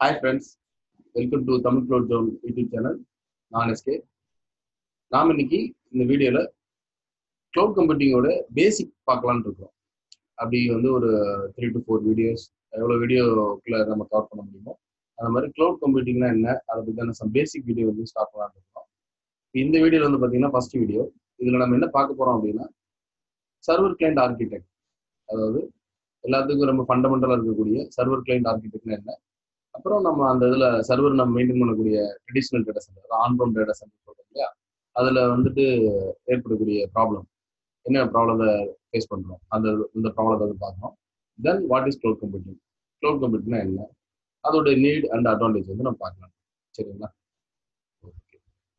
Hi friends welcome to Tamil cloud zone YouTube channel நான் SK நாம் இன்னைக்கு இந்த வீடியோவில் க்ளவுட் கம்ப்யூட்டிங்கோட பேசிக் பார்க்கலான்னு இருக்கோம் அப்படி வந்து ஒரு த்ரீ டு ஃபோர் வீடியோஸ் எவ்வளோ வீடியோக்குள்ள நம்ம கவர் பண்ண முடியுமோ அந்த மாதிரி க்ளவுட் கம்ப்யூட்டிங்னா என்ன அதை பற்றியான சம் பேசிக் வீடியோ வந்து ஸ்டார்ட் பண்ணலான்னு இருக்கோம் இந்த வீடியோவில் வந்து பார்த்தீங்கன்னா ஃபர்ஸ்ட் வீடியோ இதில் நம்ம என்ன பார்க்க போகிறோம் அப்படின்னா சர்வர் கிளைண்ட் ஆர்கிடெக்ட் அதாவது எல்லாத்துக்கும் ரொம்ப ஃபண்டமெண்டலாக இருக்கக்கூடிய சர்வர் கிளைண்ட் ஆர்கிடெக்ட்னா என்ன அப்புறம் நம்ம அந்த இதில் சர்வர் நம்ம மெயின்டைன் பண்ணக்கூடிய ட்ரெடிஷ்னல் டேட்டா சென்டர் அதாவது ஆன்ரோம் டேட்டா சென்டர் சொல்கிறோம் இல்லையா அதில் வந்துட்டு ஏற்படக்கூடிய ப்ராப்ளம் என்ன ப்ராப்ளத்தை ஃபேஸ் பண்ணுறோம் அந்த இந்த ப்ராப்ளத்தை வந்து பார்க்கணும் then what is cloud computing cloud கம்ப்யூட்டிங்னா என்ன அதோட நீட் அண்ட் அட்வான்டேஜ் வந்து நம்ம பார்க்கலாம் சரிங்களா ஓகே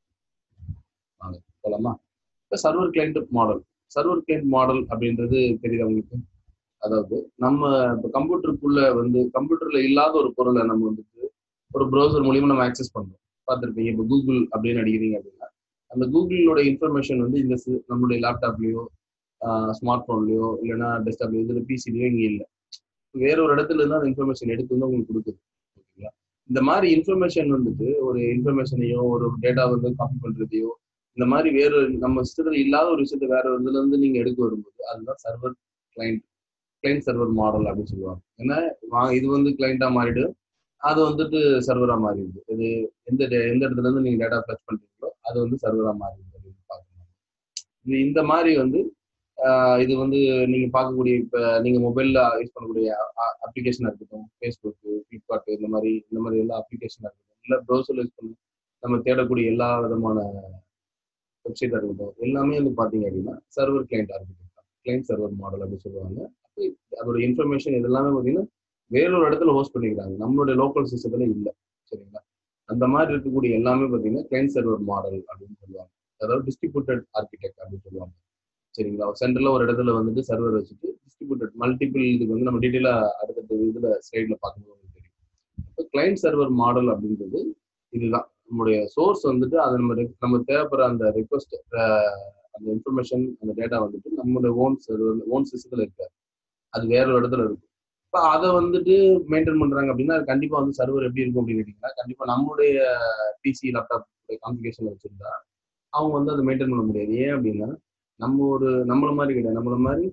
வாங்க போகலாமா இப்போ server client model server client model அப்படின்றது தெரியுது உங்களுக்கு அதாவது நம்ம இப்போ கம்ப்யூட்டருக்குள்ள வந்து கம்ப்யூட்டர்ல இல்லாத ஒரு பொருளை நம்ம வந்துட்டு ஒரு ப்ரௌசர் மூலியமா நம்ம ஆக்சஸ் பண்றோம் பார்த்துருப்பீங்க இப்போ கூகுள் அப்படின்னு அடிக்கிறீங்க அப்படின்னா அந்த கூகுளோட இன்ஃபர்மேஷன் வந்து இந்த சி- நம்மளுடைய லேப்டாப்லயோ ஸ்மார்ட் போன்லயோ இல்லைன்னா டெஸ்க்டாப்லயோ இதுல பிசிலையோ இங்கே இல்லை வேற ஒரு இடத்துல இருந்து அந்த இன்ஃபர்மேஷன் எடுத்து வந்து உங்களுக்கு கொடுக்குது ஓகேங்களா இந்த மாதிரி இன்ஃபர்மேஷன் வந்துட்டு ஒரு இன்ஃபர்மேஷனையோ ஒரு டேட்டா வந்து காப்பி பண்றதையோ இந்த மாதிரி வேற நம்ம சிஸ்டத்தில் இல்லாத ஒரு விஷயத்தை வேற ஒரு இதுல இருந்து நீங்க எடுக்க வரும்போது அதுதான் server client client server model அப்படின்னு சொல்லுவாங்க ஏன்னா வா- இது வந்து கிளைண்டா மாறிடும் அது வந்துட்டு சர்வரா மாறிடுது இது எந்த டே- எந்த இடத்துல இருந்து நீங்க டேட்டா ஃபிளச் பண்றீங்களோ அது வந்து சர்வரா மாறிடுது அப்படின்னு பார்க்கணும் இது இந்த மாதிரி வந்து ஆஹ் இது வந்து நீங்க பார்க்கக்கூடிய இப்ப நீங்க மொபைல்ல யூஸ் பண்ணக்கூடிய அப்ளிகேஷனா இருக்கட்டும் ஃபேஸ்புக் ஃபிளிப்கார்ட் இந்த மாதிரி இந்த மாதிரி எல்லா அப்ளிகேஷனா இருக்கட்டும் இல்ல ப்ரௌசர்ல யூஸ் பண்ணி நம்ம தேடக்கூடிய எல்லா விதமான வெப்சைட் இருக்கட்டும் எல்லாமே வந்து பாத்தீங்க அப்படின்னா server client architect client server model அப்படின்னு சொல்லுவாங்க அப்ப அதோட இன்ஃபர்மேஷன் இதெல்லாமே பார்த்தீங்கன்னா வேறொரு இடத்துல ஹோஸ்ட் பண்ணிக்கிறாங்க நம்மளுடைய லோக்கல் சிஸ்டத்துல இல்லை சரிங்களா அந்த மாதிரி இருக்கக்கூடிய எல்லாமே பார்த்தீங்கன்னா கிளைண்ட் சர்வர் மாடல் அப்படின்னு சொல்லுவாங்க அதாவது டிஸ்ட்ரிபியூட்டட் ஆர்கிடெக்ட் அப்படின்னு சொல்லுவாங்க சரிங்களா சென்டர்ல ஒரு இடத்துல வந்துட்டு சர்வர் வச்சுட்டு டிஸ்ட்ரிபியூட்டட் மல்டிபிள் இதுக்கு வந்து நம்ம டீட்டெயிலா அடுத்தடுத்த இதுல ஸ்லைட்ல பார்க்கும்போது உங்களுக்கு தெரியும் இப்போ கிளைண்ட் சர்வர் மாடல் அப்படின்றது இதுதான் நம்மளுடைய சோர்ஸ் வந்துட்டு அது நம்ம re- நம்ம தேவைப்படுற அந்த ரெக்வஸ்ட் அந்த இன்ஃபர்மேஷன் அந்த டேட்டா வந்துட்டு நம்மளுடைய ஓன் சர்வர் ஓன் சிஸ்டத்துல இருக்காது அது வேற ஒரு இடத்துல இருக்கும் இப்போ அதை வந்துட்டு மெயின்டைன் பண்றாங்க அப்படின்னா அது கண்டிப்பா வந்து சர்வர் எப்படி இருக்கும் அப்படின்னு கேட்டீங்கன்னா கண்டிப்பா நம்மளுடைய பிசி லேப்டாப் கான்ஃபிகேஷன்ல வச்சிருந்தா அவங்க வந்து அதை மெயின்டைன் பண்ண முடியாது ஏன் அப்படின்னா நம்ம ஒரு நம்மள மாதிரி கிடையாது நம்மள மாதிரி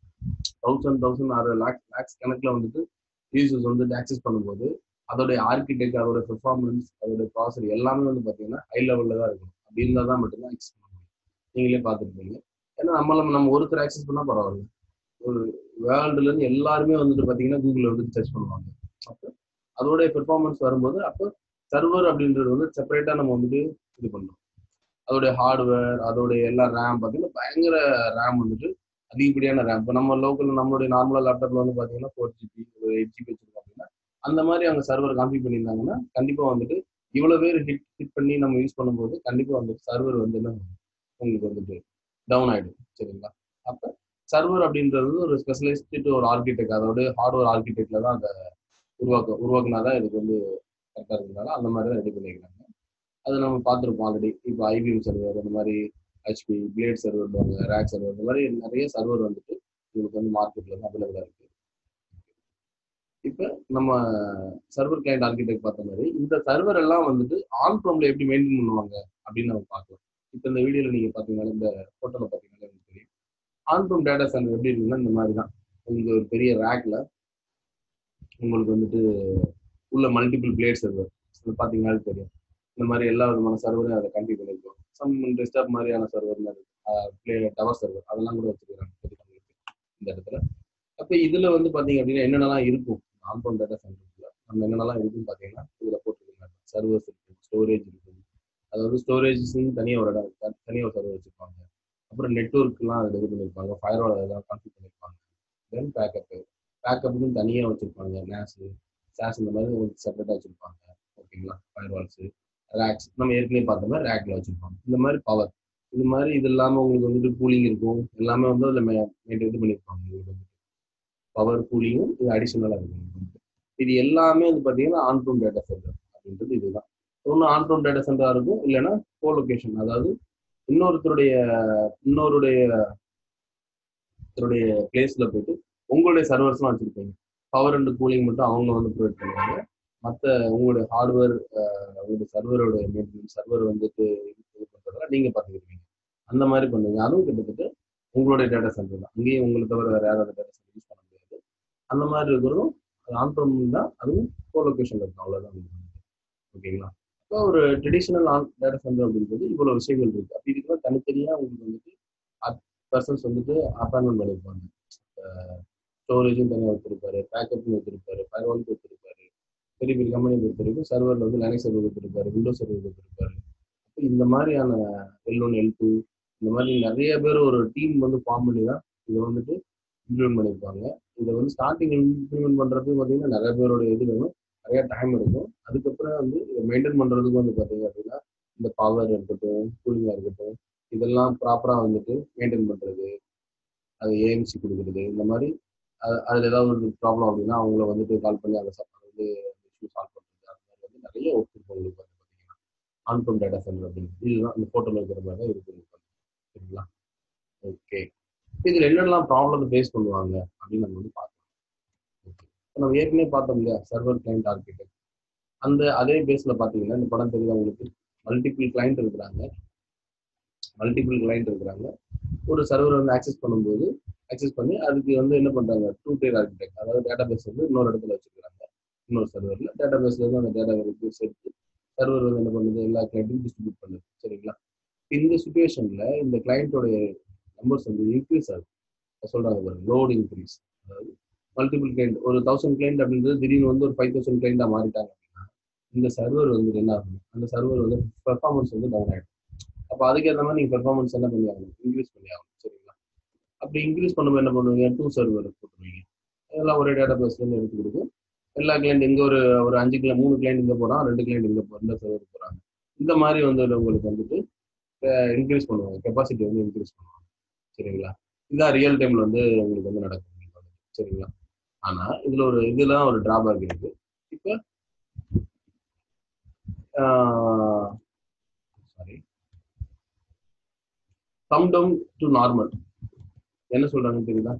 தௌசண்ட் தௌசண்ட் ஆறு லேக்ஸ் லேக்ஸ் கணக்குல வந்துட்டு யூசர்ஸ் வந்து ஆக்சஸ் பண்ணும்போது அதோடைய ஆர்கிடெக்ட் அதோட பெர்ஃபார்மன்ஸ் அதோட ப்ராசர் எல்லாமே வந்து பாத்தீங்கன்னா ஹை லெவல்ல தான் இருக்கும் அப்படி இருந்தால் தான் மட்டும்தான் ஆக்சஸ் பண்ண முடியும் நீங்களே பார்த்துருப்பீங்க ஏன்னா நம்மள நம்ம ஒருத்தர் ஆக்சஸ் பண்ணா பரவாயில்ல ஒரு வேர்ல்டுல இருந்து எல்லாருமே வந்துட்டு பாத்தீங்கன்னா கூகுள்ல வந்துட்டு சர்ச் பண்ணுவாங்க அப்போ அதோடைய பெர்ஃபார்மன்ஸ் வரும்போது அப்போ சர்வர் அப்படின்றது வந்து செப்பரேட்டா நம்ம வந்துட்டு இது பண்றோம் அதோடைய ஹார்ட்வேர் அதோடைய எல்லா ரேம் பார்த்தீங்கன்னா பயங்கர ரேம் வந்துட்டு அதிகப்படியான ரேம் இப்போ நம்ம லோக்கல் நம்மளுடைய நார்மலா லேப்டாப்ல வந்து பாத்தீங்கன்னா ஃபோர் ஜிபி ஒரு எயிட் ஜிபி வச்சிருக்கோம் அப்படின்னா அந்த மாதிரி அவங்க சர்வர் கான்ஃபிக் பண்ணியிருந்தாங்கன்னா கண்டிப்பா வந்துட்டு இவ்வளவு பேர் ஹிட் ஹிட் பண்ணி நம்ம யூஸ் பண்ணும்போது கண்டிப்பா வந்துட்டு சர்வர் வந்து என்ன ஆகும்? உங்களுக்கு வந்துட்டு டவுன் ஆயிடும் சரிங்களா அப்ப சர்வர் அப்படின்றது ஒரு ஸ்பெஷலிஸ்ட் ஒரு ஆர்கிடெக்ட் அதோட ஹார்ட்வேர் ஆர்கிடெக்ட்ல தான் அதை உருவாக்க உருவாக்குனாதான் இதுக்கு வந்து கரெக்டாக இருக்கிறதுனால அந்த மாதிரி தான் ரெடி பண்ணிக்கிறாங்க அது நம்ம பார்த்துருப்போம் ஆல்ரெடி இப்போ ஐபிஎம் சர்வர் அந்த மாதிரி HP blade server rack server இந்த மாதிரி நிறைய சர்வர் வந்துட்டு உங்களுக்கு வந்து மார்க்கெட்ல வந்து அவைலபிளாக இருக்கு இப்போ நம்ம சர்வர் கிளைண்ட் ஆர்கிடெக்ட் பார்த்த மாதிரி இந்த சர்வர் எல்லாம் வந்துட்டு ஆன் ப்ரோம்ல எப்படி மெயின்டைன் பண்ணுவாங்க அப்படின்னு நம்ம பார்க்கலாம் இப்போ இந்த வீடியோல நீங்க பார்த்தீங்கன்னா இந்த ஃபோட்டோல பார்த்தீங்கன்னா உங்களுக்கு தெரியும் ஆன் ப்ரோம் டேட்டா சென்டர் எப்படி இருக்குன்னா இந்த மாதிரி தான் உங்களுக்கு ஒரு பெரிய ரேக்ல உங்களுக்கு வந்துட்டு உள்ள மல்டிபிள் பிளேட் சர்வர் இது பார்த்தீங்கன்னா தெரியும் இந்த மாதிரி எல்லா விதமான சர்வரையும் அதை கண்டிப்பாக பண்ணிருக்கோம் சம் டெஸ்க்டாப் மாதிரியான சர்வர் பிளே டவர் சர்வர் அதெல்லாம் கூட வச்சிருக்காங்க தெரியும் உங்களுக்கு இந்த இடத்துல அப்போ இதுல வந்து பாத்தீங்க அப்படின்னா என்னென்னலாம் இருக்கும் ஆன்போன் டேட்டா சென்டர்ல நம்ம என்னென்னலாம் இருக்குன்னு பாத்தீங்கன்னா இதுல போட்டுருக்காங்க சர்வர்ஸ் இருக்கும் ஸ்டோரேஜ் இருக்கும் அதாவது ஸ்டோரேஜ்ஸ்னு தனியாக ஒரு இடம் த- தனியா ஒரு சர்வர் வச்சிருப்பாங்க அப்புறம் நெட்ஒர்க்லாம் அதில் இது பண்ணியிருப்பாங்க ஃபயரோட இதெல்லாம் கான்ஃபிக் பண்ணியிருப்பாங்க தென் பேக்கப்பு பேக்கப்புக்கும் தனியாக வச்சிருப்பாங்க நேஸு சாஸ் இந்த மாதிரி ஒரு செப்பரேட்டாக வச்சிருப்பாங்க ஓகேங்களா ஃபயர்வால்ஸு ரேக்ஸ் நம்ம ஏற்கனவே பார்த்த மாதிரி ரேக்ல வச்சிருப்பாங்க இந்த மாதிரி பவர் இது மாதிரி இது இல்லாமல் உங்களுக்கு வந்துட்டு கூலிங் இருக்கும் எல்லாமே வந்து அதில் மெயின்டைன் இது பண்ணியிருப்பாங்க உங்களுக்கு வந்து பவர் கூலிங்கும் இது அடிஷனலாக இருக்கும் உங்களுக்கு வந்து. இது எல்லாமே வந்து பார்த்தீங்கன்னா ஆன்ரூம் டேட்டா சென்டர் அப்படின்றது இதுதான் ஒன்று ஆன்ரூம் டேட்டா சென்டராக இருக்கும் இல்லைன்னா கோ லொகேஷன் அதாவது இன்னொருத்தருடைய இன்னொருடைய ஒருத்தருடைய பிளேஸ்ல போயிட்டு உங்களுடைய சர்வர்ஸ்லாம் வச்சிருப்பீங்க பவர் அண்ட் கூலிங் மட்டும் அவங்க வந்து ப்ரொவைட் பண்ணுவாங்க மற்ற உங்களுடைய ஹார்ட்வேர் உங்களுடைய சர்வரோட மெயின்டெனன்ஸ் சர்வர் வந்துட்டு இது பண்ணுறதெல்லாம் நீங்கள் பார்த்துக்கிருவீங்க அந்த மாதிரி பண்ணுவீங்க அதுவும் கிட்டத்தட்ட உங்களுடைய டேட்டா சென்டர் தான் அங்கேயும் உங்களை தவிர வேறு யாராவது டேட்டா சென்டர் யூஸ் பண்ண முடியாது அந்த மாதிரி இருக்கிறதும் அது ஆன்ட்ரோம் தான் அதுவும் கோ லொக்கேஷன் இருக்கும் அவ்வளோதான் ஓகேங்களா இப்போ ஒரு ட்ரெடிஷ்னல் ஆன் டேட்டா சென்டர் அப்படின்றது இவ்வளோ விஷயங்கள் இருக்குது அப்படி இதுக்கெல்லாம் தனித்தனியாக உங்களுக்கு வந்துட்டு பர்சன்ஸ் வந்துட்டு அப்பாயின்மெண்ட் பண்ணியிருப்பாங்க ஸ்டோரேஜும் தனியாக வச்சிருப்பாரு பேக்கப்னு வச்சிருப்பாரு ஃபயர்வால்க்கு வச்சிருப்பாரு பெரிய பெரிய கம்பெனி பொறுத்த வரைக்கும் சர்வரில் வந்து லைனக்ஸ் சர்வர் வச்சிருப்பாரு விண்டோஸ் சர்வர் வச்சிருப்பாரு அப்போ இந்த மாதிரியான எல் ஒன் எல் டூ இந்த மாதிரி நிறைய பேர் ஒரு டீம் வந்து ஃபார்ம் பண்ணி தான் இதை வந்துட்டு இம்ப்ளிமெண்ட் பண்ணியிருப்பாங்க இதை வந்து ஸ்டார்டிங் இம்ப்ளிமெண்ட் பண்ணுறதுக்கு பார்த்தீங்கன்னா நிறைய பேரோட இது வேணும் நிறைய டைம் எடுக்கும் அதுக்கப்புறம் வந்து இதை மெயின்டைன் பண்ணுறதுக்கு வந்து பார்த்தீங்க அப்படின்னா இந்த பவர் இருக்கட்டும் கூலிங்காக இருக்கட்டும் இதெல்லாம் ப்ராப்பராக வந்துட்டு மெயின்டைன் பண்ணுறது அது ஏஎம்சி கொடுக்குறது இந்த மாதிரி அதில் ஏதாவது ஒரு ப்ராப்ளம் அப்படின்னா அவங்கள வந்துட்டு கால் பண்ணி அதை வந்து இஷ்யூ சால்வ் பண்ணுறது அந்த மாதிரி வந்து நிறைய ஒர்க் இருக்கும் உங்களுக்கு வந்து பார்த்தீங்கன்னா ஆன்ஃபோன் டேட்டா சென்டர் அப்படின்னு இதுதான் இந்த ஃபோட்டோவில் இருக்கிற மாதிரி தான் இருக்குது சரிங்களா ஓகே இதில் என்னெல்லாம் ப்ராப்ளத்தை ஃபேஸ் பண்ணுவாங்க அப்படின்னு நம்ம வந்து பார்க்கலாம் ஓகே இப்போ நம்ம ஏற்கனவே பார்த்தோம் இல்லையா சர்வர் கிளைண்ட் ஆர்கிடெக்ட் அந்த அதே பேஸில் பார்த்தீங்கன்னா இந்த படம் தெரியுது உங்களுக்கு மல்டிபிள் கிளைண்ட் இருக்கிறாங்க மல்டிபிள் கிளைண்ட் இருக்கிறாங்க ஒரு சர்வர் வந்து ஆக்சஸ் பண்ணும்போது ஆக்சஸ் பண்ணி அதுக்கு வந்து என்ன பண்ணுறாங்க டூ டேர் ஆர்கிடெக்ட் அதாவது டேட்டா பேஸ் வந்து இன்னொரு இடத்துல வச்சுருக்காங்க இன்னொரு சர்வரில் டேட்டா பேஸ்ல இருந்து அந்த டேட்டா பேஸ் எடுத்து சர்வர் வந்து என்ன பண்ணுது எல்லா கிளைண்ட்டும் டிஸ்ட்ரிபியூட் பண்ணுது சரிங்களா இந்த சுச்சுவேஷனில் இந்த கிளைண்ட்டோடைய நம்பர்ஸ் வந்து இன்க்ரீஸ் ஆகுது சொல்கிறாங்க பாருங்க லோடு இன்க்ரீஸ் அதாவது மல்டிபிள் கிளைண்ட் ஒரு தௌசண்ட் கிளைண்ட் அப்படின்றது திடீர்னு வந்து ஒரு ஃபைவ் தௌசண்ட் கிளைண்டாக மாறிட்டாங்க அப்படின்னா இந்த சர்வர் வந்து என்ன ஆகும் அந்த சர்வர் வந்து பெர்ஃபார்மன்ஸ் வந்து டவுன் ஆகிடும் அப்போ அதுக்கேற்ற மாதிரி நீங்கள் பெர்ஃபார்மன்ஸ் என்ன பண்ணி ஆகணும் இன்க்ரீஸ் பண்ணி ஆகணும் சரிங்களா அப்படி இன்க்ரீஸ் பண்ணும்போது என்ன பண்ணுவீங்க டூ சர்வர் போட்டுருவீங்க அதெல்லாம் ஒரே டேட்டா பேஸ்லேருந்து எடுத்து கொடுத்து எல்லா கிளைண்ட் இங்கே ஒரு ஒரு அஞ்சு கிளை மூணு கிளைண்ட் இங்கே போகிறான் ரெண்டு கிளைண்ட் இங்கே போ இந்த சர்வர் போகிறாங்க இந்த மாதிரி வந்து உங்களுக்கு வந்துட்டு இன்க்ரீஸ் பண்ணுவாங்க கெப்பாசிட்டி வந்து இன்க்ரீஸ் பண்ணுவாங்க சரிங்களா இதான் ரியல் டைமில் வந்து உங்களுக்கு வந்து நடக்கும் சரிங்களா ஆனால் இதில் ஒரு இதெல்லாம் ஒரு டிராபேக் இருக்கு இப்போ sorry come down to normal என்ன சொல்றாங்கன்னு தெரியுதா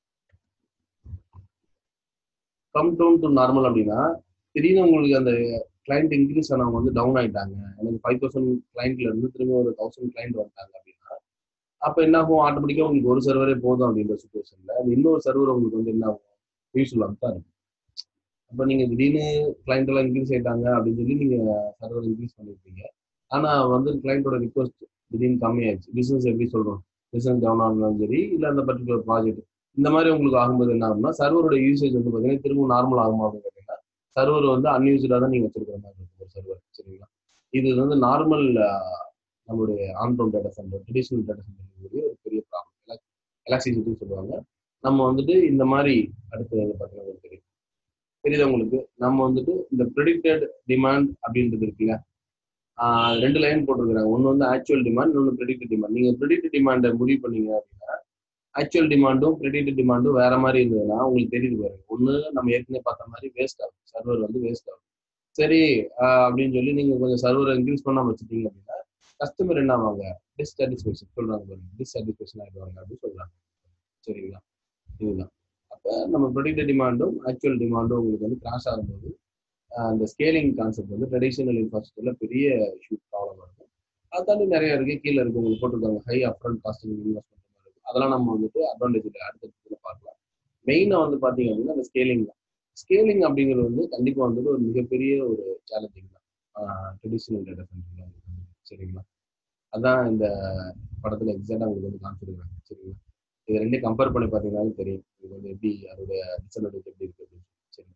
கம் டவுன் டு நார்மல் அப்படின்னா திடீர்னு உங்களுக்கு அந்த கிளைண்ட் இன்க்ரீஸ் ஆனவங்க வந்து டவுன் ஆயிட்டாங்க எனக்கு ஃபைவ் தௌசண்ட் கிளைண்ட்ல இருந்து திரும்ப ஒரு தௌசண்ட் கிளைண்ட் வந்துட்டாங்க அப்படின்னா அப்போ என்ன ஆகும் ஆட்டோமேட்டிக்காக உங்களுக்கு ஒரு சர்வரே போதும் அப்படின்ற சுச்சுவேஷன்ல அது இன்னொரு சர்வர் உங்களுக்கு வந்து என்ன ஆகும் யூஸ்ஃபுல்லாக தான் இருக்கும் அப்போ நீங்கள் திடீர்னு கிளைண்ட் எல்லாம் இன்க்ரீஸ் ஆயிட்டாங்க அப்படின்னு சொல்லி நீங்கள் சர்வர் இன்க்ரீஸ் பண்ணியிருப்பீங்க ஆனால் வந்து கிளைண்ட்டோட ரிக்வஸ்ட் திடீர்னு கம்மியாயிடுச்சு பிஸ்னஸ் எப்படி சொல்கிறோம் பிஸ்னஸ் டவுன் ஆனாலும் சரி இல்லை அந்த பர்டிகுலர் ப்ராஜெக்ட் இந்த மாதிரி உங்களுக்கு ஆகும்போது என்ன ஆகும்னா சர்வரோட யூசேஜ் வந்து பார்த்தீங்கன்னா திரும்ப நார்மல் ஆகுமா அப்படின்னு கேட்டீங்கன்னா சர்வர் வந்து அன்யூஸ்டாக தான் நீங்கள் வச்சிருக்கிற மாதிரி இருக்கும் ஒரு சர்வர் சரிங்களா இது வந்து நார்மல் நம்மளுடைய ஆன்ரோன் data centre traditional data centre ஒரு பெரிய ப்ராப்ளம் எலக்ட்ரிசிட்டின்னு சொல்லுவாங்க நம்ம வந்துட்டு இந்த மாதிரி அடுத்து வந்து பார்த்தீங்கன்னா தெரியும் தெரியுது உங்களுக்கு நம்ம வந்துட்டு இந்த ப்ரெடிக்டட் டிமாண்ட் அப்படின்றது இருக்குல்ல ரெண்டு லைன் போட்டிருக்கிறாங்க ஒன்று வந்து ஆக்சுவல் டிமாண்ட் இன்னொன்று ப்ரெடிக்டட் டிமாண்ட் நீங்கள் ப்ரெடிக்டட் டிமாண்டை முடிவு பண்ணீங்க அப்படின்னா ஆக்சுவல் டிமாண்டும் ப்ரெடிக்டட் டிமாண்டும் வேற மாதிரி இருந்ததுன்னா உங்களுக்கு தெரியுது பாருங்க ஒன்று நம்ம ஏற்கனவே பார்த்த மாதிரி வேஸ்ட் ஆகும் சர்வர் வந்து வேஸ்ட் ஆகும் சரி அப்படின்னு சொல்லி நீங்கள் கொஞ்சம் சர்வரை இன்க்ரீஸ் பண்ணாமல் வச்சுட்டீங்க அப்படின்னா கஸ்டமர் என்ன ஆவாங்க டிஸ்சாட்டிஸ்ஃபேக்ஷன் சொல்கிறாங்க பாருங்க டிஸ்சாட்டிஸ்ஃபேக்ஷன் ஆகிடுவாங்க அப்படின்னு சொல்கிறாங்க சரிங்களா இதுதான் அப்போ நம்ம ப்ரொடிக்டட் டிமாண்டும் ஆக்சுவல் டிமாண்டும் உங்களுக்கு வந்து கிராஷ் ஆகும்போது அந்த ஸ்கேலிங் கான்செப்ட் வந்து ட்ரெடிஷனல் இன்ஃப்ராஸ்ட்ரக்சர்ல பெரிய இஷ்யூ ப்ராப்ளம் இருக்கும் அதை தாண்டி நிறைய இருக்கு கீழே இருக்கு உங்களுக்கு போட்டிருக்காங்க ஹை அப்ரண்ட் காஸ்டிங் இன்வெஸ்ட்மெண்ட் மாதிரி இருக்கு அதெல்லாம் நம்ம வந்துட்டு அட்வான்டேஜ் அடுத்த பார்க்கலாம் மெயினாக வந்து பார்த்தீங்க அப்படின்னா அந்த ஸ்கேலிங் தான் ஸ்கேலிங் அப்படிங்கிறது வந்து கண்டிப்பாக வந்துட்டு ஒரு மிகப்பெரிய ஒரு சேலஞ்சிங் தான் ட்ரெடிஷ்னல் டேட்டா சென்டர்ல சரிங்களா அதான் இந்த படத்துல எக்ஸாக்டா உங்களுக்கு வந்து காமிச்சிருக்காங்க சரிங்களா இது ரெண்டையும் கம்பேர் பண்ணி பார்த்தீங்கன்னாலும் தெரியும் இது வந்து எப்படி அதோடைய டிஸ்அட்வான்டேஜ் எப்படி இருக்கு அப்படின்னு சரிங்களா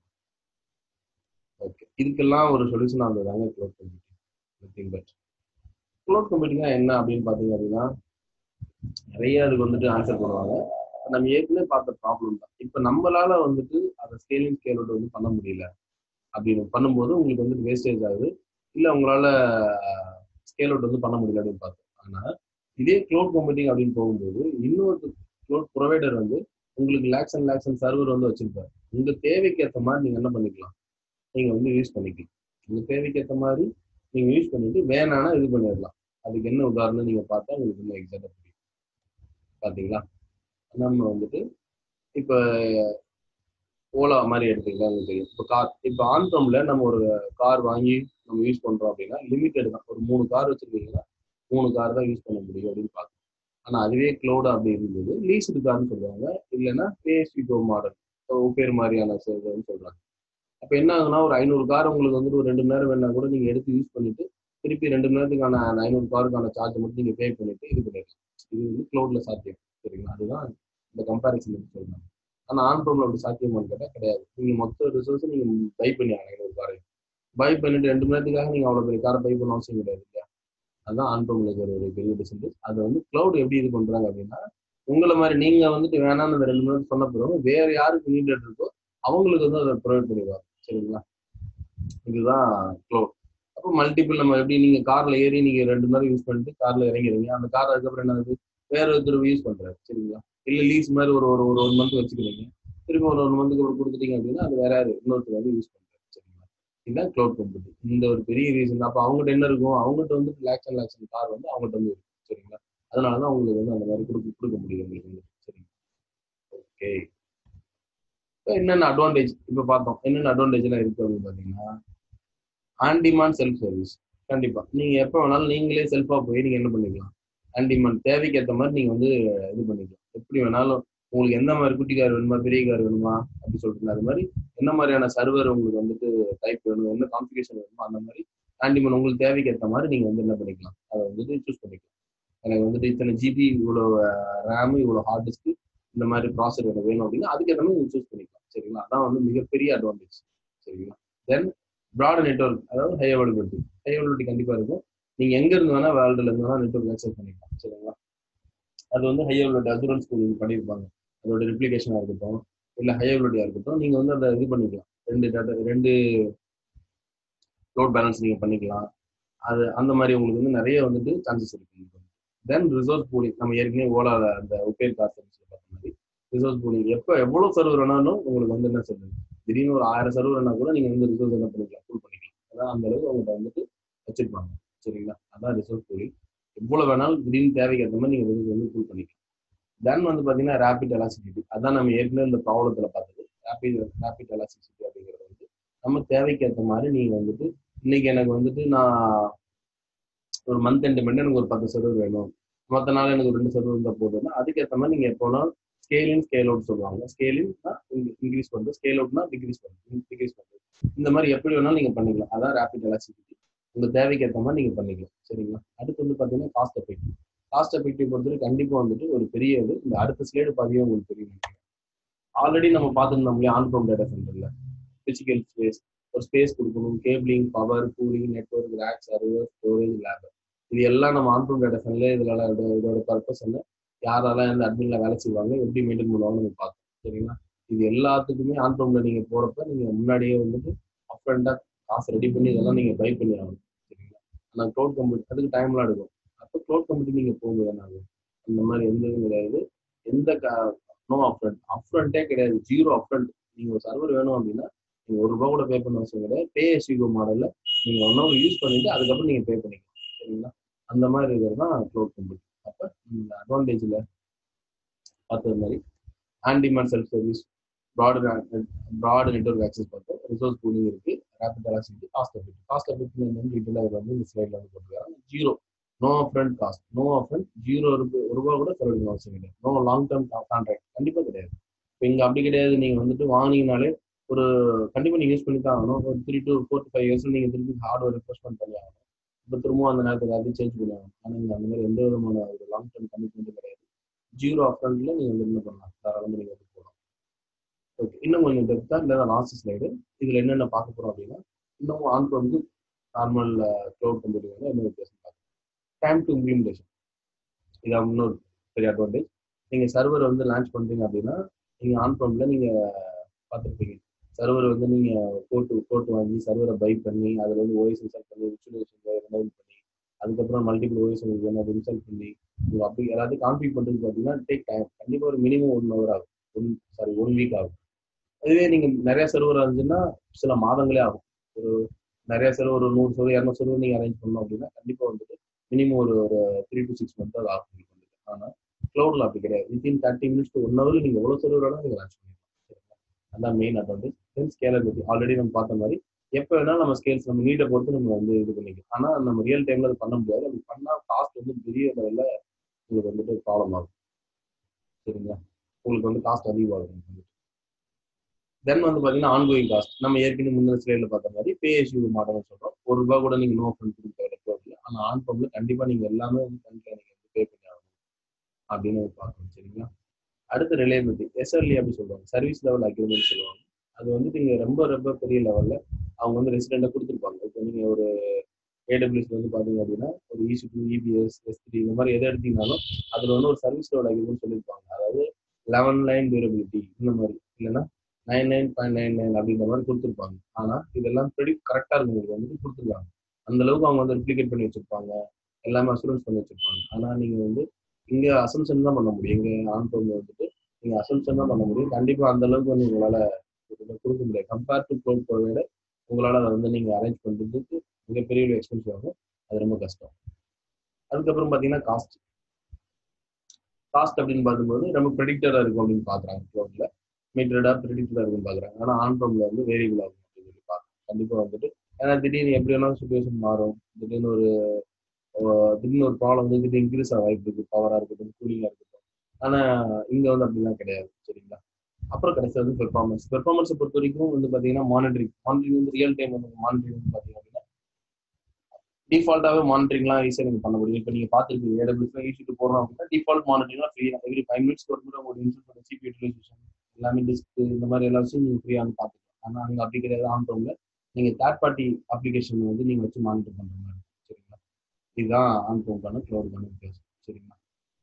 ஓகே இதுக்கெல்லாம் ஒரு சொல்யூஷனாக இருந்ததாங்க cloud computing nothing but cloud கம்ப்யூட்டிங்னா என்ன அப்படின்னு பார்த்தீங்க அப்படின்னா நிறைய அதுக்கு வந்துட்டு ஆன்சர் பண்ணுவாங்க நம்ம ஏற்கனவே பார்த்த ப்ராப்ளம் தான் இப்போ நம்மளால வந்துட்டு அதை ஸ்கேலிங் ஸ்கேலோட வந்து பண்ண முடியல அப்படின்னு பண்ணும்போது உங்களுக்கு வந்துட்டு வேஸ்டேஜ் ஆகுது இல்லை உங்களால ஸ்கேல் அவுட் வந்து பண்ண முடியல அப்படின்னு பார்த்தோம் ஆனால் இதே க்ளோட் கம்ப்யூட்டிங் அப்படின்னு போகும்போது இன்னொரு க்ளோட் ப்ரொவைடர் வந்து உங்களுக்கு லேக்ஸ் அண்ட் லேக்ஸ் அண்ட் சர்வர் வந்து வச்சிருப்பாரு உங்க தேவைக்கு ஏற்ற மாதிரி நீங்க என்ன பண்ணிக்கலாம் நீங்க வந்து யூஸ் பண்ணிக்கலாம் உங்க தேவைக்கு ஏற்ற மாதிரி நீங்க யூஸ் பண்ணிட்டு வேணானா இது பண்ணிடலாம் அதுக்கு என்ன உதாரணம் நீங்க பார்த்தா உங்களுக்கு இன்னும் எக்ஸாக்டா புரியும் பாத்தீங்களா நம்ம வந்துட்டு இப்போ ஓலா மாதிரி எடுத்துக்கலாம் உங்களுக்கு தெரியும் இப்போ கார் இப்போ ஆன்ஃபம்ல நம்ம ஒரு கார் வாங்கி நம்ம யூஸ் பண்றோம் அப்படின்னா லிமிட்டட் தான் ஒரு மூணு கார் வச்சிருக்கீங்கன்னா மூணு கார் தான் யூஸ் பண்ண முடியும் அப்படின்னு பார்த்தோம் ஆனா அதுவே க்ளோட் அப்படி இருந்தது லீஸ்டு கார்னு சொல்லுவாங்க இல்லைன்னா பேஸ்விகோ மாடல் பேர் மாதிரியான சேவைன்னு சொல்றாங்க அப்போ என்ன ஆகுதுன்னா ஒரு ஐநூறு கார் உங்களுக்கு வந்துட்டு ஒரு ரெண்டு மணி நேரம் வேணா கூட நீங்க எடுத்து யூஸ் பண்ணிட்டு திருப்பி ரெண்டு மணி நேரத்துக்கான அந்த ஐநூறு காருக்கான சார்ஜ் மட்டும் நீங்க பே பண்ணிட்டு இது பண்ணிடலாம் இது வந்து க்ளோட்ல சாத்தியம் சரிங்களா அதுதான் இந்த கம்பேரிசன் சொல்றாங்க ஆனா ஆன்ரோம்ல அப்படி சாத்தியமானு கேட்டால் கிடையாது நீங்க மொத்த ரிசோர்ஸும் நீங்க பை பண்ணி ஆகணும் ஐநூறு காரை பை பண்ணிட்டு ரெண்டு மணி நேரத்துக்காக நீங்க அவ்வளவு பெரிய காரை பை பண்ண அவசியம் கிடையாது இல்லையா அதுதான் ஆன்ரோம்ல இருக்கிற ஒரு பெரிய டிசன்டேஜ் அது வந்து க்ளவுட் எப்படி இது பண்றாங்க அப்படின்னா உங்களை மாதிரி நீங்க வந்துட்டு வேணாம்னு அந்த ரெண்டு மணி நேரம் சொன்ன பிறகு வேற யாருக்கு நீடட் இருக்கோ அவங்களுக்கு வந்து அதை ப்ரொவைட் பண்ணிடுவாங்க சரிங்களா இதுதான் க்ளவுட் அப்போ மல்டிபிள் நம்ம எப்படி நீங்க கார்ல ஏறி நீங்க ரெண்டு மணி நேரம் யூஸ் பண்ணிட்டு கார்ல இறங்கிறீங்க அந்த கார் அதுக்கப்புறம் என்ன ஆகுது வேற ஒருத்தர் யூஸ் பண்றாரு சரிங்களா இல்ல லீஸ் மாதிரி ஒரு ஒரு ஒரு ஒன் மந்த் வச்சுக்கிறீங்க திரும்ப ஒரு ஒன் மந்த்துக்கு அப்புறம் கொடுத்துட்டீங்க அப்படின்னா அது வேற யாரு இன்னொருத்தர் வந்து யூஸ் பண்றாரு சரிங்களா இதுதான் க்ளவுட் கம்ப்யூட்டிங் இந்த ஒரு பெரிய ரீசன் அப்போ அவங்ககிட்ட என்ன இருக்கும் அவங்ககிட்ட வந்து லேக்ஸ் அண்ட் லேக்ஸ் கார் வந்து அவங்ககிட்ட வந்து இருக்கும் சரிங்களா அதனாலதான் உங்களுக்கு வந்து அந்த மாதிரி கொடுக்க கொடுக்க முடியும் உங்களுக்கு வந்து சரிங்களா ஓகே என்னென்ன அட்வான்டேஜ் இப்போ பார்த்தோம் என்னென்ன அட்வான்டேஜ் எல்லாம் இருக்கு அப்படின்னு பார்த்தீங்கன்னா ஆன் டிமாண்ட் செல்ஃப் சர்வீஸ் கண்டிப்பா நீங்க எப்போ வேணாலும் நீங்களே செல்ஃபா போய் நீங்க என்ன பண்ணிக்கலாம் ஆன் டிமாண்ட் தேவைக்கு ஏற்ற மாதிரி நீங்க வந்து இது பண்ணிக்கலாம் எப்படி வேணாலும் உங்களுக்கு எந்த மாதிரி குட்டி கார் வேணுமா பெரிய கார் வேணுமா அப்படி சொல்லிட்டு அது மாதிரி என்ன மாதிரியான சர்வர் உங்களுக்கு வந்துட்டு டைப் வேணும் என்ன கான்ஃபிகேஷன் வேணுமோ அந்த மாதிரி ஆன் டிமாண்ட் உங்களுக்கு தேவைக்கு ஏற்ற மாதிரி நீங்க வந்து என்ன பண்ணிக்கலாம் அதை வந்துட்டு சூஸ் பண்ணிக்கலாம் எனக்கு வந்துட்டு இத்தனை ஜிபி இவ்வளோ ரேம் இவ்வளோ ஹார்ட் டிஸ்க் இந்த மாதிரி ப்ராசர் எனக்கு வேணும் அப்படின்னா அதுக்கேற்ற மாதிரி நீங்கள் சூஸ் பண்ணிக்கலாம் சரிங்களா அதான் வந்து மிகப்பெரிய அட்வான்டேஜ் சரிங்களா தென் ப்ராட் நெட்ஒர்க் அதாவது ஹை அவைலபிலிட்டி ஹை அவைலபிலிட்டி கண்டிப்பாக இருக்கும் நீங்கள் எங்க இருந்து வேணா வேர்ல்டுல இருந்து வேணா நெட்ஒர்க் ஆக்சஸ் பண்ணிக்கலாம் சரிங்களா அது வந்து ஹை அவைலபிலிட்டி அசூரன்ஸ் பண்ணியிருப்பாங்க அதோட ரிப்ளிகேஷனாக இருக்கட்டும் இல்லை ஹை அவைலபிலிட்டியாக இருக்கட்டும் நீங்கள் வந்து அதை இது பண்ணிக்கலாம் ரெண்டு டேட்டா ரெண்டு லோட் பேலன்ஸ் நீங்கள் பண்ணிக்கலாம் அது அந்த மாதிரி உங்களுக்கு வந்து நிறைய வந்துட்டு சான்சஸ் இருக்கு தென் ரிசோர்ஸ் பூலிங் நம்ம ஏற்கனவே ஓலால அந்த உபேர் கார் சர்வீஸ்ல பார்த்த மாதிரி ரிசோர்ஸ் பூலிங் எப்போ எவ்வளோ சர்வர் வேணாலும் உங்களுக்கு வந்து என்ன சொல்றது திடீர்னு ஒரு ஆயிரம் சர்வர் வேணா கூட நீங்க வந்து ரிசோர்ஸ் என்ன பண்ணிக்கலாம் ஃபுல் பண்ணிக்கலாம் அதான் அந்த அளவுக்கு அவங்கள்ட்ட வந்துட்டு வச்சிருப்பாங்க சரிங்களா அதான் ரிசோர்ஸ் பூலிங் எவ்வளோ வேணாலும் திடீர்னு தேவைக்கு ஏற்ற மாதிரி நீங்க ரிசோர்ஸ் வந்து ஃபுல் பண்ணிக்கலாம் தென் வந்து பாத்தீங்கன்னா ரேபிட் எலாசிசிட்டி அதான் நம்ம ஏற்கனவே இந்த ப்ராப்ளத்துல பார்த்தது ரேபிட் ரேபிட் எலாசிசிட்டி அப்படிங்கிறது வந்து நம்ம தேவைக்கு ஏற்ற மாதிரி நீங்க வந்துட்டு இன்னைக்கு எனக்கு வந்துட்டு நான் ஒரு மந்த் எண்டு மணி எனக்கு ஒரு பத்து சர்வர் வேணும் மற்ற நாள் எனக்கு ஒரு ரெண்டு சர்வர் இருந்தால் போதும்னா அதுக்கேற்ற மாதிரி நீங்கள் எப்போனா ஸ்கேலின் ஸ்கேல் அவுட் சொல்லுவாங்க ஸ்கேலின்னா இன்க்ரீஸ் பண்ணுறது ஸ்கேல் அவுட்னா டிக்ரீஸ் பண்ணுறது டிக்ரீஸ் பண்ணுறது இந்த மாதிரி எப்படி வேணாலும் நீங்கள் பண்ணிக்கலாம் அதான் ரேபிட் எலாசிட்டி உங்கள் தேவைக்கு ஏற்ற மாதிரி நீங்கள் பண்ணிக்கலாம் சரிங்களா அடுத்து வந்து பார்த்தீங்கன்னா காஸ்ட் எஃபெக்டிவ் காஸ்ட் எஃபெக்டிவ் பொறுத்தவரை கண்டிப்பாக வந்துட்டு ஒரு பெரிய இது இந்த அடுத்த ஸ்லேடு பார்த்தீங்கன்னா உங்களுக்கு தெரியும் ஆல்ரெடி நம்ம பார்த்துருந்தோம் இல்லையா ஆன்ஃப்ரம் டேட்டா சென்டரில் பிசிக்கல் ஸ்பேஸ் ஒரு ஸ்பேஸ் கொடுக்கணும் cabling power cooling network rack server storage lab இது எல்லாம் நம்ம ஆன்ஃப்ரம் டேட்டா சென்டர்ல இதோட இதோட பர்பஸ் என்ன யாரெல்லாம் இந்த அட்மின்ல வேலை செய்வாங்க எப்படி மெயின்டைன் பண்ணுவாங்கன்னு நம்ம பார்த்தோம் சரிங்களா இது எல்லாத்துக்குமே ஆன்ஃப்ரம்ல நீங்க போறப்ப நீங்க முன்னாடியே வந்துட்டு அப்ரண்டா காசு ரெடி பண்ணி இதெல்லாம் நீங்க பை பண்ணி ஆகணும் சரிங்களா ஆனால் க்ளவுட் கம்ப்யூட்டர் அதுக்கு டைம்லாம் எடுக்கும் அப்போ க்ளவுட் கம்ப்யூட்டர் நீங்க போகும்போது என்ன ஆகும் அந்த மாதிரி எந்த இதுவும் கிடையாது எந்த நோ அப்ரண்ட் அப்ரண்ட்டே கிடையாது ஜீரோ அப்ரண்ட் நீங்க ஒரு சர்வர் வேணும் அப்படின்னா நீங்க ஒரு ரூபா கூட பே பண்ண அவசியம் கிடையாது பே எஸ்யூகோ மாடல்ல நீங்க ஒன் ஹவர் யூஸ் பண்ணிட்டு அதுக்கப்புறம் நீங்க பே பண்ணிக்கலாம் சரிங்களா அந்த மாதிரி இருக்கிறது தான் க்ளவுட் கம்ப்யூட்டர் அப்போ இந்த அட்வான்டேஜில் பார்த்தது மாதிரி on demand self service broad broad network access பார்த்தோம் ரிசோர்ஸ் பூலிங் இருக்கு rapid elasticity cost effect cost effect என்னன்னு டீட்டெயிலாக வந்து இந்த ஸ்லைட்ல வந்து போட்டுருக்காங்க zero no upfront cost no upfront zero ஒரு ரூபா கூட செலவழிக்கணும் அவசியம் கிடையாது நோ லாங் டேர்ம் கான்ட்ராக்ட் கண்டிப்பாக கிடையாது இப்போ இங்கே அப்படி கிடையாது நீங்கள் வந்துட்டு வாங்கினீங்கனாலே ஒரு கண்டிப்பாக நீங்கள் யூஸ் பண்ணி தான் ஆகணும் ஒரு three to four to five years நீங்கள் திருப்பி ஹார்ட்வேர் ரிப்ளேஸ்மெண்ட் பண்ணி ஆகணும் இப்போ திரும்பவும் அந்த நேரத்துக்கு அது சேஞ்ச் பண்ணி ஆகணும் ஆனால் இங்கே அந்த மாதிரி எந்த விதமான ஒரு லாங் டேர்ம் கமிட்மெண்ட்டும் கிடையாது ஜீரோ அப்ரண்ட்ல நீங்கள் வந்து என்ன பண்ணலாம் தாராளமாக நீங்கள் வந்து போகலாம் ஓகே இன்னும் கொஞ்சம் டெப்த்தாக இல்லை லாஸ்ட் ஸ்லைடு இதில் என்னென்ன பார்க்க போகிறோம் அப்படின்னா இன்னும் ஆன் வந்து நார்மல் க்ளவுட் கம்ப்யூட்டிங் வந்து என்ன வித்தியாசம் பார்க்கணும் டைம் டு இம்ப்ளிமெண்டேஷன் இதான் இன்னொரு பெரிய அட்வான்டேஜ் நீங்கள் சர்வர் வந்து லான்ச் பண்ணுறீங்க அப்படின்னா நீங்கள் ஆன் ப்ரோமில் நீங்கள் பார்த்துருப்பீங்க சர்வர் வந்து நீங்கள் போட்டு போட்டு வாங்கி சர்வரை பை பண்ணி அதில் வந்து ஓஎஸ் இன்ஸ்டால் பண்ணி விச்சுவலைசேஷன் ரெனோவல் பண்ணி அதுக்கப்புறம் மல்டிபிள் ஓஎஸ் உங்களுக்கு வேணும் அதை இன்ஸ்டால் பண்ணி உங்களுக்கு அப்படி எல்லாத்தையும் கான்ஃபிக் பண்ணுறது பார்த்தீங்கன்னா டேக் டைம் கண்டிப்பாக ஒரு மினிமம் ஒன் ஹவர் ஆகும் ஒன் சாரி ஒன் வீக் ஆகும் அதுவே நீங்கள் நிறைய சர்வர் இருந்துச்சுன்னா சில மாதங்களே ஆகும் ஒரு நிறைய சர்வர் ஒரு நூறு சர்வர் இரநூறு சர்வர் நீங்கள் அரேஞ்ச் பண்ணோம் அப்படின்னா கண்டிப்பாக வந்துட்டு மினிமம் ஒரு ஒரு த்ரீ டு சிக்ஸ் மந்த் அது ஆகும் உங்களுக்கு வந்துட்டு ஆனால் க்ளவுடில் அப்படி கிடையாது within thirty minutes one hour நீங்கள் எவ்வளோ சர்வர் வேணாலும் நீங்கள் லான்ச் பண்ணிடலாம் அதான் main advantage then scalability already நம்ம பார்த்த மாதிரி எப்போ வேணாலும் நம்ம ஸ்கேல்ஸ் நம்ம நீட்டை பொறுத்து நம்ம வந்து இது பண்ணிக்கலாம் ஆனால் நம்ம ரியல் டைமில் அது பண்ண முடியாது அப்படி பண்ணால் காஸ்ட் வந்து பெரிய லெவலில் உங்களுக்கு வந்துட்டு ப்ராப்ளம் ஆகும் சரிங்களா உங்களுக்கு வந்து காஸ்ட் அதிகமாகும் தென் வந்து பார்த்தீங்கன்னா ஆன்கோயிங் காஸ்ட் நம்ம ஏற்கனவே முந்தின ஸ்லைடில் பார்த்த மாதிரி பே இஷ்யூ மாடல்னு சொல்கிறோம் ஒரு ரூபா கூட நீங்கள் நோ ஃபண்ட் கொடுக்க தேவையில்லை ஆனால் ஆன் பம்பில் கண்டிப்பாக நீங்கள் எல்லாமே வந்து கண்டிப்பாக நீங்கள் வந்து பே பண்ணி ஆகணும் அப்படின்னு பார்க்கணும் சரிங்களா அடுத்து ரிலேபிலிட்டி எஸ்எல்இ அப்படி சொல்லுவாங்க சர்வீஸ் லெவல் அக்ரிமெண்ட் சொல்லுவாங்க அது வந்து நீங்கள் ரொம்ப ரொம்ப பெரிய லெவலில் அவங்க வந்து ரெசிடெண்ட்டாக கொடுத்துருப்பாங்க இப்போ நீங்கள் ஒரு ஏடபிள்யூஸ் வந்து பார்த்தீங்க அப்படின்னா ஒரு EC two EBS S three இந்த மாதிரி எதை எடுத்தீங்கனாலும் அதில் வந்து ஒரு சர்வீஸ் லெவல் அக்ரிமெண்ட் சொல்லியிருப்பாங்க அதாவது லெவன் லைன் டியூரபிலிட்டி இந்த மாதிரி இல்லைன்னா nine nine point nine nine அப்படின்ற மாதிரி கொடுத்துருப்பாங்க ஆனால் இதெல்லாம் ப்ரெடிக்ட் கரெக்டாக இருக்கும் உங்களுக்கு வந்துட்டு கொடுத்துருக்காங்க அந்த அளவுக்கு அவங்க வந்து ரிப்ளிகேட் பண்ணி வச்சிருப்பாங்க எல்லாமே அசூரன்ஸ் பண்ணி வச்சிருப்பாங்க ஆனால் நீங்கள் வந்து இங்கே அசம்ஷன் தான் பண்ண முடியும் இங்கே ஆன் வந்துட்டு நீங்கள் அசம்ஷன் தான் பண்ண முடியும் கண்டிப்பாக அந்த அளவுக்கு வந்து உங்களால் கொடுக்க முடியாது கம்பேர் டு க்ளோட் ப்ரொவைட உங்களால் அதை வந்து நீங்கள் அரேஞ்ச் பண்ணுறதுக்கு மிகப்பெரிய ஒரு எக்ஸ்பென்சிவ் ஆகும் அது ரொம்ப கஷ்டம் அதுக்கப்புறம் பார்த்தீங்கன்னா காஸ்ட் காஸ்ட் அப்படின்னு பார்க்கும்போது நம்ம ப்ரெடிக்டராக இருக்கும் அப்படின்னு பார்க்குறாங்க க்ளோட்டில் மீட்டர்டாக ப்ரெடிக்டடாக இருக்குன்னு பார்க்குறாங்க ஆனால் ஆன் ப்ரோமில் வந்து வேரியபிள் ஆகும் அப்படின்னு சொல்லி பார்க்குறாங்க கண்டிப்பாக வந்துட்டு ஏன்னா திடீர்னு எப்படி வேணாலும் சுச்சுவேஷன் மாறும் திடீர்னு ஒரு திடீர்னு ஒரு ப்ராப்ளம் வந்து திடீர்னு இன்க்ரீஸ் ஆக வாய்ப்பு இருக்குது பவராக இருக்கட்டும் கூலிங்காக இருக்கட்டும் ஆனால் இங்கே வந்து அப்படிலாம் கிடையாது சரிங்களா அப்புறம் கடைசி வந்து பெர்ஃபார்மன்ஸ் பெர்ஃபார்மன்ஸை பொறுத்த வரைக்கும் வந்து பார்த்தீங்கன்னா மானிட்டரிங் மானிட்டரிங் வந்து ரியல் டைம் வந்து மானிட்டரிங் வந்து பார்த்தீங்க அப்படின்னா டிஃபால்ட்டாகவே மானிட்டரிங்லாம் ஈஸியாக நீங்கள் பண்ண முடியும் இப்போ நீங்கள் பார்த்துருப்பீங்க ஏடபிள்யூஸ்லாம் ஈஸிட்டு போகிறோம் அப்படின்னா டிஃபால்ட் மானிட்டரிங்லாம் ஃப்ரீ எவ்ரி ஃபைவ் மினிட்ஸ்க்கு ஒரு முறை உங்களுக்கு இன்ஸ்டால் பண்ண சிபி யூட்டிலைசேஷன் எல்லாமே டிஸ்க் இந்த மாதிரி எல்லா விஷயம் நீங்கள் ஃப்ரீயாக வந்து பார்த்துக்கலாம் ஆனால் அங்கே அப்படி கிடையாது ஆன் ரோமில் நீங்கள் தேர்ட் பார்ட்டி அப்ளிகேஷன் வந்து நீங்கள் வச்சு மானிட்டர் பண்ணுற மாதிரி சரிங்களா இதுதான் ஆன் ரோம்க்கான க்ளவுடுக்கான வித்தியாசம் சரிங்களா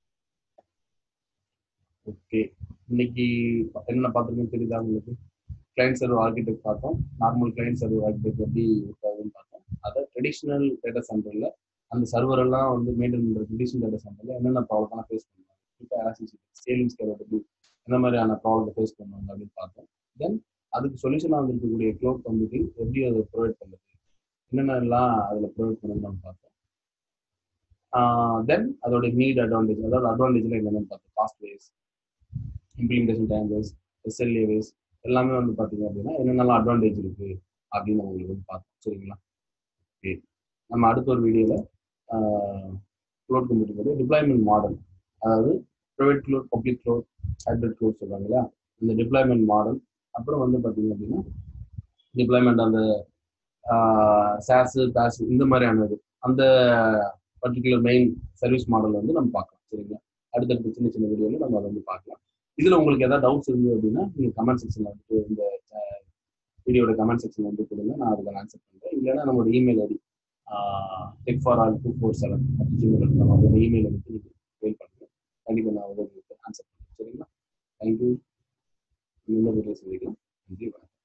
ஓகே இன்னைக்கு என்னென்ன பார்த்துருக்கோம் தெரியுதா உங்களுக்கு கிளைண்ட் சர்வர் ஆர்கிடெக்ட் பார்த்தோம் நார்மல் கிளைண்ட் சர்வர் ஆர்கிடெக்ட் எப்படி இருக்காதுன்னு பார்த்தோம் அதை ட்ரெடிஷ்னல் டேட்டா சென்டரில் அந்த சர்வர் எல்லாம் வந்து மெயின்டைன் பண்ணுற ட்ரெடிஷ்னல் டேட்டா சென்டரில் என்னென்ன ப்ராப்ளம்லாம் ஃபேஸ் பண்ணுவாங்க இப்போ ஆராசிஸ் ஸ்கேலிங் ஸ்கேலபிலிட்டி என்ன மாதிரியான ப்ராப்ளத்தை ஃபேஸ் பண்ணுவாங்க அப்படின்னு பார்த்தோம் தென் அதுக்கு சொல்யூஷனாக வந்திருக்கக்கூடிய க்ளோட் கம்ப்யூட்டிங் எப்படி அதை ப்ரொவைட் பண்ணுறது என்னென்னலாம் அதில் ப்ரொவைட் பண்ணணும்னு பார்த்தோம் தென் அதோட நீட் அட்வான்டேஜ் அதாவது அட்வான்டேஜ்ல என்னென்னு பார்த்தோம் cost wise implementation time wise SLA wise எல்லாமே வந்து பார்த்தீங்க அப்படின்னா என்னென்னலாம் அட்வான்டேஜ் இருக்கு அப்படின்னு உங்களுக்கு வந்து பார்த்தோம் சரிங்களா ஓகே நம்ம அடுத்த ஒரு வீடியோவில் க்ளோட் கம்ப்யூட்டிங் டிப்ளாய்மெண்ட் மாடல் அதாவது private cloud public cloud hybrid cloud சொல்கிறாங்க இல்லையா இந்த டிப்ளாய்மெண்ட் மாடல் அப்புறம் வந்து பார்த்தீங்க அப்படின்னா டிப்ளாய்மெண்ட் அந்த சாஸு பேஸ் இந்த மாதிரியானது அந்த பர்டிகுலர் மெயின் சர்வீஸ் மாடல் வந்து நம்ம பார்க்கலாம் சரிங்களா அடுத்தடுத்த சின்ன சின்ன வீடியோவில் நம்ம அதை வந்து பார்க்கலாம் இதில் உங்களுக்கு ஏதாவது டவுட்ஸ் இருந்தது அப்படின்னா நீங்கள் கமெண்ட் செக்ஷனில் வந்துட்டு இந்த வீடியோட கமெண்ட் செக்ஷன் வந்து கொடுங்க நான் அதுக்கு ஆன்சர் பண்ணுறேன் இல்லைன்னா நம்மளோட email ID tech for all two four seven at Gmail நம்ம அதோட இமெயில் ஐடிக்கு நீங்கள் மெயில் பண்ணுங்க கண்டிப்பாக நான் வந்து உங்களுக்கு ஆன்சர் பண்ணுறேன் சரிங்களா தேங்க்யூ இன்னொரு வீடியோ சந்திக்கலாம் நன்றி வணக்கம்